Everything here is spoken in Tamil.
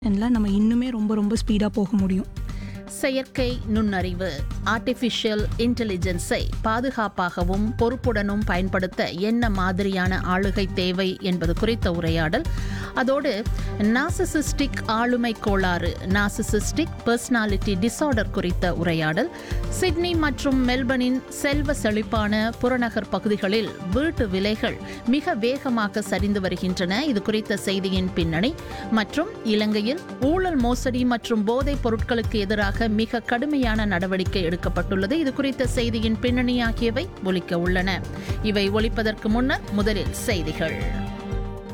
எல்லாம் நம்ம இன்னுமே ரொம்ப ரொம்ப ஸ்பீடாக போக முடியும் செயற்கை நுண்ணறிவு ஆர்டிஃபிஷியல் இன்டெலிஜென்ஸை பாதுகாப்பாகவும் பொறுப்புடனும் பயன்படுத்த என்ன மாதிரியான ஆளுகை தேவை என்பது குறித்த உரையாடல் அதோடு நாசிசிஸ்டிக் ஆளுமை கோளாறு நாசிசிஸ்டிக் பர்சனாலிட்டி டிசார்டர் குறித்த உரையாடல் சிட்னி மற்றும் மெல்பர்னின் செல்வ செழிப்பான புறநகர் பகுதிகளில் வீட்டு விலைகள் மிக வேகமாக சரிந்து வருகின்றன இது குறித்த செய்தியின் பின்னணி மற்றும் இலங்கையில் ஊழல் மோசடி மற்றும் போதைப் பொருட்களுக்கு எதிராக மிக கடுமையான நடவடிக்கை எடுக்கப்பட்டுள்ளது இது குறித்த செய்தியின் பின்னணி ஆகியவை ஒலிக்க உள்ளன இவை ஒலிப்பதற்கு முன்னர் முதலில் செய்திகள்